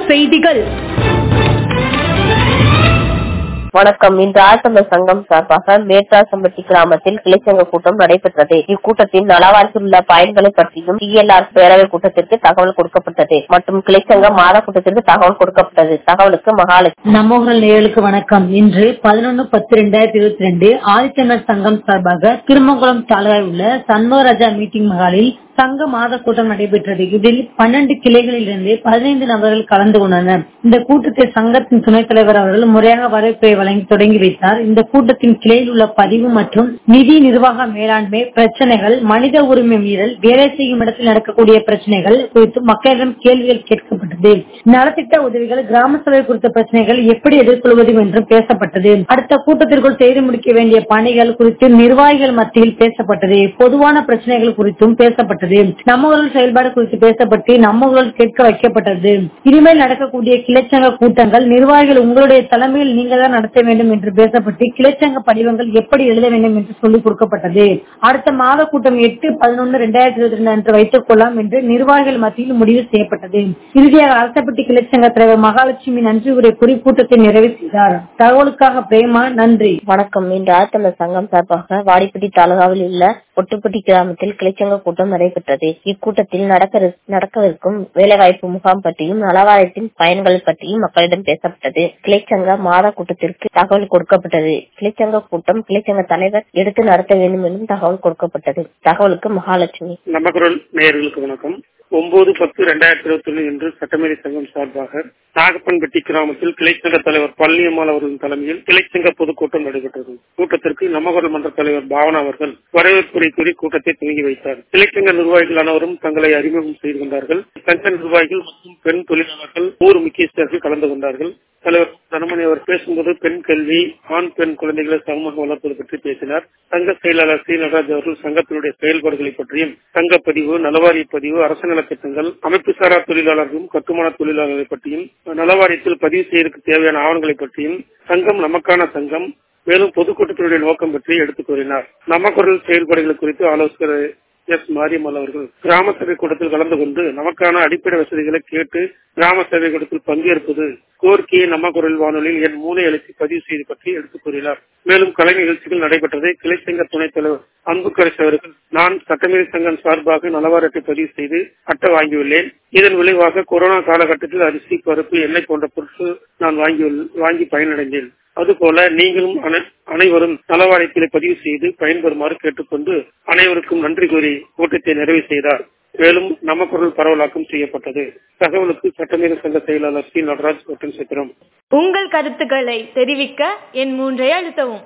செய்திகள் வணக்கம் இன்று ஆழ்த்தமிழ் சங்கம் சார்பாக மேற்றாசம்பட்டி கிராமத்தில் கிளைச்சங்க கூட்டம் நடைபெற்றது இக்கூட்டத்தில் நலவாழ்வில் உள்ள பயன்களை பற்றியும் டிஎல்ஆர் பேரவை கூட்டத்திற்கு தகவல் கொடுக்கப்பட்டது மற்றும் கிளைச்சங்க மாத கூட்டத்திற்கு தகவல் கொடுக்கப்பட்டது தகவலுக்கு மகாலட்சுமி நம்மோகல் நேயர்களுக்கு வணக்கம் இன்று பதினொன்னு பத்து ரெண்டாயிரத்தி இருபத்தி ரெண்டு ஆதித்தமிழர் சங்கம் சார்பாக திருமங்குளம் தாலுகாவில் உள்ள சண்முகராஜா மீட்டிங் மகாலில் சங்க மாத கூட்டம் நடைபெற்றது இதில் பன்னெண்டு கிளைகளில் இருந்து பதினைந்து நபர்கள் கலந்து கொண்டனர் இந்த கூட்டத்தை சங்கத்தின் துணைத் தலைவர் அவர்கள் முறையாக வரவேற்பை வழங்கி தொடங்கி வைத்தார் இந்த கூட்டத்தின் கிளையில் உள்ள பதிவு மற்றும் நிதி நிர்வாக மேலாண்மை பிரச்சனைகள் மனித உரிமை மீறல் வேலை செய்யும் இடத்தில் நடக்கக்கூடிய பிரச்சனைகள் குறித்து மக்களிடம் கேள்விகள் கேட்கப்பட்டது நலத்திட்ட உதவிகள் கிராம சபை குறித்த பிரச்சனைகள் எப்படி எதிர்கொள்வது என்றும் பேசப்பட்டது அடுத்த கூட்டத்திற்குள் செய்து முடிக்க வேண்டிய பணிகள் குறித்து நிர்வாகிகள் மத்தியில் பேசப்பட்டது பொதுவான பிரச்சனைகள் குறித்தும் பேசப்பட்டது நம்ம ஊழல் செயல்பாடு குறித்து பேசப்பட்டு நம்ம ஊழல் கேட்க வைக்கப்பட்டது இனிமேல் நடக்கக்கூடிய கிளைச்சங்க கூட்டங்கள் நிர்வாகிகள் உங்களுடைய தலைமையில் நீங்க தான் நடத்த வேண்டும் என்று பேசப்பட்டு கிளைச்சங்க படிவங்கள் எப்படி எழுத வேண்டும் என்று சொல்லிக் கொடுக்கப்பட்டது அடுத்த மாத கூட்டம் எட்டு பதினொன்று இரண்டாயிரத்தி இருபத்தி ரெண்டு அன்று வைத்துக் கொள்ளலாம் என்று நிர்வாகிகள் மத்தியில் முடிவு செய்யப்பட்டது இறுதியாக அரசப்பட்டி கிளைச்சங்க தலைவர் மகாலட்சுமி நன்றி உரை கூறி கூட்டத்தை நிறைவு செய்தார் தகவலுக்காக பிரேமா நன்றி வணக்கம் இன்று ஆழ்த்தமிழ் சங்கம் சார்பாக வாடிப்பட்டி தாலுகாவில் உள்ள ஒட்டுப்பட்டி கிராமத்தில் கிளைச்சங்க கூட்டம் நடைபெற்றது இக்கூட்டத்தில் நடக்க நடக்கவிருக்கும் வேலைவாய்ப்பு முகாம் பற்றியும் நலவாரியத்தின் பயன்கள் பற்றியும் மக்களிடம் பேசப்பட்டது கிளைச்சங்க மாத கூட்டத்திற்கு தகவல் கொடுக்கப்பட்டது கிளைச்சங்க கூட்டம் கிளைச்சங்க தலைவர் எடுத்து நடத்த வேண்டும் என்றும் தகவல் கொடுக்கப்பட்டது தகவலுக்கு மகாலட்சுமி நமக்குரல் நேயர்களுக்கு வணக்கம் ஒன்பது பத்து ரெண்டாயிரத்தி இருபத்தி ஒண்ணு இன்று சட்டமேதை சங்கம் சார்பாக நாகப்பன்பட்டி கிராமத்தில் கிளைச்சங்க தலைவர் பழனியம்மாள் அவர்களின் தலைமையில் கிளைச்சங்க பொதுக்கூட்டம் நடைபெற்றது கூட்டத்திற்கு நமகுரல் மன்ற தலைவர் பாவனா அவர்கள் வரவேற்புரை கூறி கூட்டத்தை துவங்கி வைத்தார் கிளைச்சங்க நிர்வாகிகள் அனைவரும் தங்களை அறிமுகம் செய்து கொண்டார்கள் சங்க நிர்வாகிகள் மற்றும் பெண் தொழிலாளர்கள் ஊர் முக்கியஸ்தர்கள் கலந்து கொண்டார்கள் தலைவர் தனமணி அவர் பேசும்போது பெண் கல்வி ஆண் பெண் குழந்தைகளை சமூக வளர்ப்பது பற்றி பேசினார் சங்க செயலாளர் சி நடராஜ் அவர்கள் சங்கத்தினுடைய செயல்பாடுகளை பற்றியும் சங்க பதிவு நலவாரிய பதிவு அரசு நலத்திட்டங்கள் அமைப்பு சாரா தொழிலாளர்களும் கட்டுமான தொழிலாளர்களை பற்றியும் நலவாரியத்தில் பதிவு செய்வதற்கு தேவையான ஆவணங்களை பற்றியும் சங்கம் நமக்கான சங்கம் மேலும் பொதுக்கூட்டத்தினுடைய நோக்கம் பற்றி எடுத்துக் கூறினார் நம்ம குரல் செயல்பாடுகள் குறித்து ஆலோசகர் எஸ் மாரியம்மாள் அவர்கள் கிராம சபை கூட்டத்தில் கலந்து கொண்டு நமக்கான அடிப்படை வசதிகளை கேட்டு கிராம சபை கூட்டத்தில் பங்கேற்பது கோரிக்கையை நம்ம குரல் வானொலியில் என் மூளை அழைத்து பதிவு செய்து பற்றி எடுத்துக் கூறினார் மேலும் கலை நிகழ்ச்சிகள் நடைபெற்றதை கிளைச்சங்க துணைத் தலைவர் அன்புக்கரசு அவர்கள் நான் சட்டமேதை சங்கம் சார்பாக நலவாரத்தை பதிவு செய்து அட்டை வாங்கியுள்ளேன் இதன் விளைவாக கொரோனா காலகட்டத்தில் அரிசி பருப்பு எண்ணெய் போன்ற பொருட்கள் நான் வாங்கி வாங்கி பயனடைந்தேன் அதுபோல நீங்களும் அனைவரும் நலவாரியத்திலே பதிவு செய்து பயன்பெறுமாறு கேட்டுக்கொண்டு அனைவருக்கும் நன்றி கூறி கூட்டத்தை நிறைவு செய்தார் மேலும் நம்ம குரல் பரவலாக்கம் செய்யப்பட்டது தகவலுக்கு சட்டமேத சங்க செயலாளர் சி நடராஜ் மற்றும் சித்திரம் உங்கள் கருத்துக்களை தெரிவிக்க என் மூன்றை அழுத்தவும்